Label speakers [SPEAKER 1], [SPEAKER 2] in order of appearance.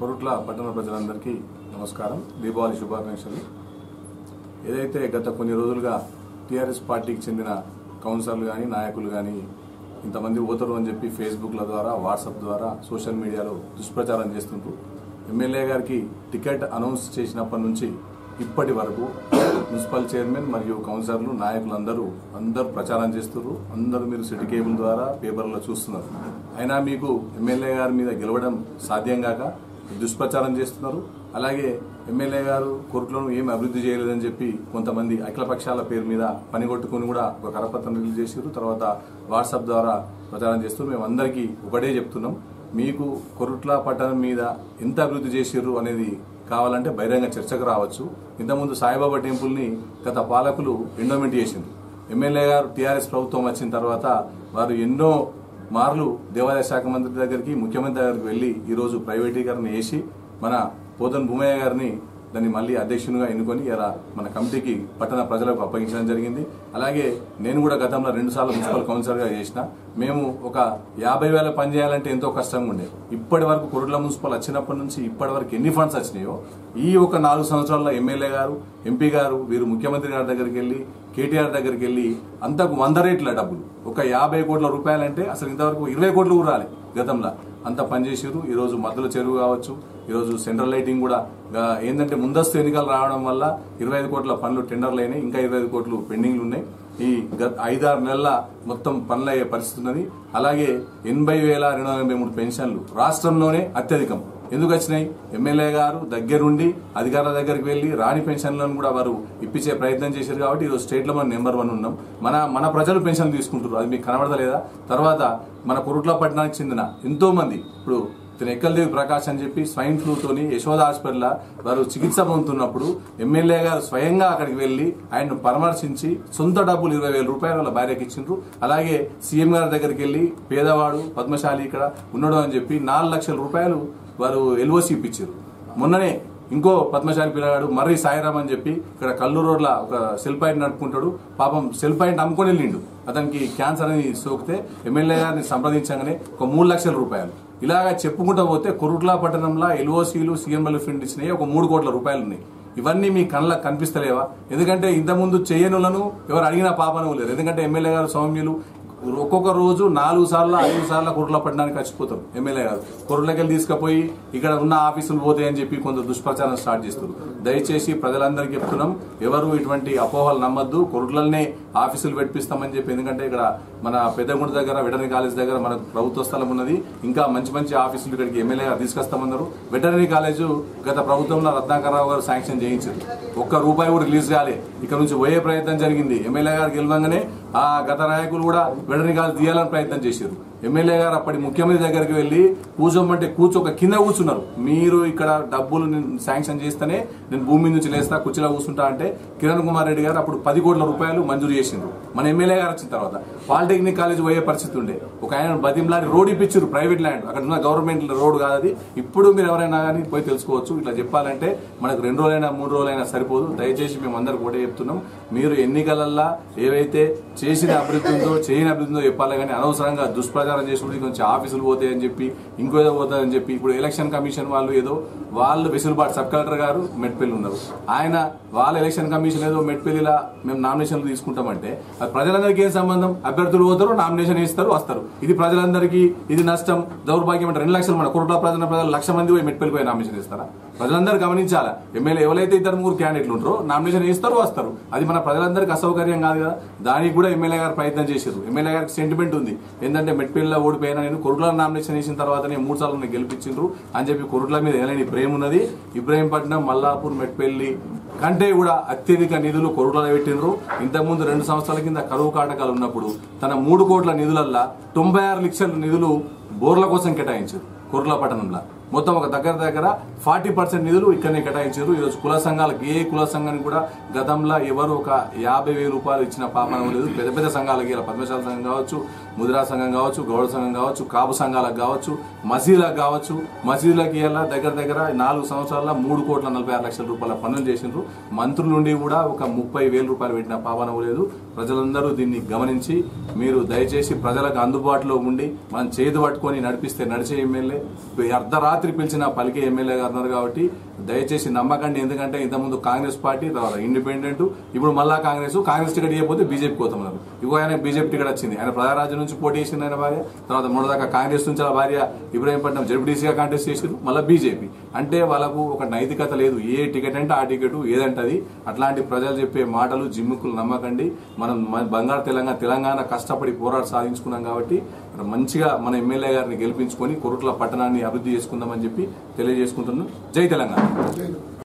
[SPEAKER 1] కొరుట్ల పట్టణ ప్రజలందరికీ నమస్కారం దీపావళి శుభాకాంక్షలు ఏదైతే గత కొన్ని రోజులుగా టీఆర్ఎస్ పార్టీకి చెందిన కౌన్సిలర్లు కానీ నాయకులు కానీ ఇంతమంది ఓతరు అని చెప్పి ఫేస్బుక్ల ద్వారా వాట్సాప్ ద్వారా సోషల్ మీడియాలో దుష్ప్రచారం చేస్తుంటారు ఎమ్మెల్యే గారికి టికెట్ అనౌన్స్ చేసినప్పటి నుంచి ఇప్పటి వరకు మున్సిపల్ చైర్మన్ మరియు కౌన్సిలర్లు నాయకులు అందరూ అందరూ ప్రచారం చేస్తున్నారు అందరూ మీరు సిటీ కేబుల్ ద్వారా పేపర్లో చూస్తున్నారు అయినా మీకు ఎమ్మెల్యే గారి మీద గెలవడం సాధ్యం కాక దుష్ప్రచారం చేస్తున్నారు అలాగే ఎమ్మెల్యే గారు కోర్టులను ఏం అభివృద్ధి చేయలేదని చెప్పి కొంతమంది అఖిలపక్షాల పేరు మీద పని కొట్టుకుని కూడా ఒక కరపత్రం రిలీజ్ చేసారు తర్వాత వాట్సాప్ ద్వారా ప్రచారం చేస్తూ మేము అందరికీ ఒకటే చెప్తున్నాం మీకు కొరుట్ల పట్టణం మీద ఎంత అభివృద్ధి చేసిర్రు అనేది కావాలంటే బహిరంగ చర్చకు రావచ్చు ఇంతకుముందు సాయిబాబా టెంపుల్ని గత పాలకులు ఎండోమెంట్ చేసింది ఎమ్మెల్యే గారు టీఆర్ఎస్ ప్రభుత్వం వచ్చిన తర్వాత వారు ఎన్నో మార్లు దేవాదాయ శాఖ మంత్రి దగ్గరికి ముఖ్యమంత్రి దగ్గరికి వెళ్లి ఈ రోజు ప్రైవేటీకరణ చేసి మన పోతన్ భూమయ్య గారిని దాన్ని మళ్ళీ అధ్యక్షునిగా ఎన్నుకొని ఇలా మన కమిటీకి పట్టణ ప్రజలకు అప్పగించడం జరిగింది అలాగే నేను కూడా గతంలో రెండు సార్లు మున్సిపల్ కౌన్సిలర్గా చేసిన మేము ఒక యాభై వేల పని చేయాలంటే ఎంతో కష్టంగా ఉండే ఇప్పటి వరకు కురుట్ల మున్సిపల్ వచ్చినప్పటి నుంచి ఇప్పటి వరకు ఎన్ని ఫండ్స్ వచ్చినాయో ఈ ఒక నాలుగు సంవత్సరాల్లో ఎమ్మెల్యే గారు ఎంపీ గారు వీరు ముఖ్యమంత్రి గారి దగ్గరికి వెళ్ళి కేటీఆర్ దగ్గరికి వెళ్ళి అంతకు వంద రేట్ల డబ్బులు ఒక యాభై కోట్ల రూపాయలంటే అసలు ఇంతవరకు ఇరవై కోట్లు కూడా రాలే గతంలో అంత పనిచేసారు ఈ రోజు మద్దుల చెరువు కావచ్చు ఈ రోజు సెంట్రల్ లైటింగ్ కూడా ఆ, ఏంటంటే ముందస్తు ఎన్నికలు రావడం వల్ల ఇరవై ఐదు కోట్ల పనులు టెండర్లు అయినాయి ఇంకా ఇరవై ఐదు కోట్లు పెండింగ్లు ఉన్నాయి ఈ గత ఐదారు నెలల మొత్తం పనులు అయ్యే పరిస్థితి ఉన్నది అలాగే ఎనభై వేల రెండు వందల ఎనభై మూడు పెన్షన్లు రాష్ట్రంలోనే అత్యధికం ఎందుకు వచ్చినాయి ఎమ్మెల్యే గారు దగ్గరుండి అధికారుల దగ్గరికి వెళ్లి రాని పెన్షన్లను కూడా వారు ఇప్పించే ప్రయత్నం చేశారు కాబట్టి ఈరోజు స్టేట్ లో మనం నెంబర్ వన్ ఉన్నాం మన మన ప్రజలు పెన్షన్ తీసుకుంటారు అది మీకు కనబడతలేదా తర్వాత మన కురుట్ల పట్టణానికి చెందిన ఎంతో మంది ఇప్పుడు ఇతను ఎక్కలదేవి ప్రకాష్ అని చెప్పి స్వైన్ ఫ్లూతోని యశోద హాస్పిటల్ వారు చికిత్స పొందుతున్నప్పుడు ఎమ్మెల్యే గారు స్వయంగా అక్కడికి వెళ్లి ఆయన్ను పరామర్శించి సొంత డబ్బులు ఇరవై వేల రూపాయలు వాళ్ళ భార్యకి ఇచ్చిండ్రు అలాగే సీఎం గారి దగ్గరికి వెళ్లి పేదవాడు పద్మశాలి ఇక్కడ ఉన్నాడు అని చెప్పి నాలుగు లక్షల రూపాయలు వారు ఎల్ఓసి ఇప్పించారు మొన్ననే ఇంకో పద్మశాలి పిల్లగాడు మర్రి సాయిరామ్ అని చెప్పి ఇక్కడ కల్లూరు రోడ్ల ఒక సెల్ పాయింట్ నడుపుకుంటాడు పాపం సెల్ పాయింట్ అమ్ముకొని వెళ్ళిండు అతనికి క్యాన్సర్ అని సోకితే ఎమ్మెల్యే గారిని సంప్రదించగానే ఒక మూడు లక్షల రూపాయలు ఇలాగా చెప్పుకుంటూ పోతే కొరుట్ల పట్టణంలో ఎల్ఓసీలు సీఎం ఫండ్ ఇచ్చినాయి ఒక మూడు కోట్ల రూపాయలు ఉన్నాయి ఇవన్నీ మీ కళ్ళకు కనిపిస్తలేవా ఎందుకంటే ఇంతకుముందు చేయనులను ఎవరు అడిగినా పాపను లేరు ఎందుకంటే ఎమ్మెల్యే గారు సౌమ్యులు ఒక్కొక్క రోజు నాలుగు సార్లు ఐదు సార్లు కుర్రల పట్టడానికి చచ్చిపోతారు ఎమ్మెల్యే గారు కుర్రలకెళ్ళి తీసుకుపోయి ఇక్కడ ఉన్న ఆఫీసులు పోతాయని చెప్పి కొంత దుష్ప్రచారం స్టార్ట్ చేస్తారు దయచేసి ప్రజలందరికీ చెప్తున్నాం ఎవరు ఇటువంటి అపోహలు నమ్మద్దు కుర్రలనే ఆఫీసులు పెట్టిస్తామని చెప్పి ఎందుకంటే ఇక్కడ మన పెద్దగుంట దగ్గర వెటర్నరీ కాలేజ్ దగ్గర మనకు ప్రభుత్వ స్థలం ఉన్నది ఇంకా మంచి మంచి ఆఫీసులు ఇక్కడికి ఎమ్మెల్యే గారు తీసుకొస్తామన్నారు వెటర్నరీ కాలేజ్ గత ప్రభుత్వంలో రత్నాకరరావు గారు శాంక్షన్ చేయించారు ఒక్క రూపాయి కూడా రిలీజ్ కాలే ఇక్కడ నుంచి పోయే ప్రయత్నం జరిగింది ఎమ్మెల్యే గారు గెలవంగానే ఆ గత నాయకులు కూడా వెటర్నరీ కాలేజ్ తీయాలని ప్రయత్నం చేశారు ఎమ్మెల్యే గారు అప్పటి ముఖ్యమంత్రి దగ్గరికి వెళ్లి కూర్చోమంటే కూర్చోక కింద కూర్చున్నారు మీరు ఇక్కడ డబ్బులు నేను శాంక్షన్ చేస్తేనే నేను భూమి నుంచి లేస్తా కుర్చీలో కూర్చుంటా అంటే కిరణ్ కుమార్ రెడ్డి గారు అప్పుడు పది కోట్ల రూపాయలు మంజూరు చేసిండ్రు మన ఎమ్మెల్యే గారు వచ్చిన తర్వాత పాలిటెక్నిక్ కాలేజ్ పోయే పరిస్థితి ఉండే ఒక ఆయన బదింలారి రోడ్ ఇప్పించారు ప్రైవేట్ ల్యాండ్ అక్కడ ఉన్న గవర్నమెంట్ రోడ్ కాదు అది ఇప్పుడు మీరు ఎవరైనా కానీ పోయి తెలుసుకోవచ్చు ఇట్లా చెప్పాలంటే మనకు రెండు రోజులైనా మూడు రోజులైనా సరిపోదు దయచేసి మేము అందరికి ఒకటే చెప్తున్నాం మీరు ఎన్నికలల్లా ఏవైతే చేసిన అభివృద్ధి ఉందో చేయని అభివృద్ధి ఉందో చెప్పాలి కానీ అనవసరంగా దుష్ప్రచారం చేసుకుంటే కొంచెం ఆఫీసులు పోతాయని చెప్పి ఇంకో ఏదో పోతాయని చెప్పి ఇప్పుడు ఎలక్షన్ కమిషన్ వాళ్ళు ఏదో వాళ్ళు వెసులుబాటు సబ్ కలెక్టర్ గారు మెట్పల్లి ఉన్నారు ఆయన వాళ్ళ ఎలక్షన్ కమిషన్ ఏదో మెట్పల్లిలా మేము నామినేషన్లు తీసుకుంటామంటే అది ప్రజలందరికీ ఏం సంబంధం అభ్యర్థులు పోతారు నామినేషన్ ఇస్తారు వస్తారు ఇది ప్రజలందరికీ ఇది నష్టం దౌర్భాగ్యం అంటే రెండు లక్షలు మన కురుట ప్రజల ప్రజలు లక్ష మంది పోయి మెట్పల్లి పోయి నామినేషన్ ఇస్తారా ప్రజలందరూ గమనించాలా ఎమ్మెల్యే ఎవరైతే ఇద్దరు ముగ్గురు క్యాండిడేట్లు ఉంటారో నామినేషన్ ఇస్తారు వస్తారు అది మన ప్రజలందరికీ అసౌకర్యం కాదు కదా దానికి కూడా ఎమ్మెల్యే గారు ప్రయత్నం చేశారు ఎమ్మెల్యే గారికి సెంటిమెంట్ ఉంది ఏంటంటే మెట్పల్లిలో ఓడిపోయినా నేను కొరుట్ల నామినేషన్ వేసిన తర్వాత నేను మూడు సార్లు నేను గెలిపించిండ్రు అని చెప్పి కొరుట్ల మీద ఏలైన ప్రేమ ఉన్నది ఇబ్రాహీంపట్నం మల్లాపూర్ మెట్పల్లి కంటే కూడా అత్యధిక నిధులు కొరుట్లలో పెట్టినరు ఇంతకుముందు రెండు సంవత్సరాల కింద కరువు కాటకాలు ఉన్నప్పుడు తన మూడు కోట్ల నిధులల్లా తొంభై ఆరు లక్షల నిధులు బోర్ల కోసం కేటాయించారు కొరుట్ల పట్టణంలో మొత్తం ఒక దగ్గర దగ్గర ఫార్టీ పర్సెంట్ నిధులు ఇక్కడనే కేటాయించారు ఈరోజు కుల సంఘాలకు ఏ కుల సంఘానికి కూడా గతంలో ఎవరు ఒక యాభై వేల రూపాయలు ఇచ్చిన పాపనం లేదు పెద్ద పెద్ద సంఘాలకి ఇలా పద్మశాల సంఘం కావచ్చు ముదిరా సంఘం కావచ్చు గౌడ సంఘం కావచ్చు కాపు సంఘాలకు కావచ్చు మసీదులకు కావచ్చు మసీదులకి ఇలా దగ్గర దగ్గర నాలుగు సంవత్సరాల మూడు కోట్ల నలభై ఆరు లక్షల రూపాయల పనులు చేసిండ్రు మంత్రుల నుండి కూడా ఒక ముప్పై వేల రూపాయలు పెట్టిన పాపనం లేదు ప్రజలందరూ దీన్ని గమనించి మీరు దయచేసి ప్రజలకు అందుబాటులో ఉండి మనం చేతి పట్టుకొని నడిపిస్తే నడిచే ఎమ్మెల్యే అర్ధరాత్రి రాత్రి పిలిచిన పలికే ఎమ్మెల్యే గారు ఉన్నారు కాబట్టి దయచేసి నమ్మకండి ఎందుకంటే ఇంతకుముందు కాంగ్రెస్ పార్టీ తర్వాత ఇండిపెండెంట్ ఇప్పుడు మళ్ళా కాంగ్రెస్ కాంగ్రెస్ టికెట్ ఇవ్వకపోతే బీజేపీ పోతున్నారు ఇగో ఆయన బీజేపీ టికెట్ వచ్చింది ఆయన ప్రధారాజ్యం నుంచి పోటీ చేసింది ఆయన భార్య తర్వాత మొన్నదాకా కాంగ్రెస్ నుంచి వాళ్ళ భార్య ఇబ్రాహీంపట్నం జడ్పీటీసీగా కాంటెస్ట్ చేసారు మళ్ళీ బీజేపీ అంటే వాళ్ళకు ఒక నైతికత లేదు ఏ టికెట్ అంటే ఆ టికెట్ ఏదంటది అట్లాంటి ప్రజలు చెప్పే మాటలు జిమ్ముకులు నమ్మకండి మనం మన బంగారు తెలంగాణ తెలంగాణ కష్టపడి పోరాట సాధించుకున్నాం కాబట్టి ఇక్కడ మంచిగా మన ఎమ్మెల్యే గారిని గెలిపించుకొని కొరుట్ల పట్టణాన్ని అభివృద్ధి చేసుకుందామని చెప్పి తెలియజేసుకుంటున్నాం జై తెలంగాణ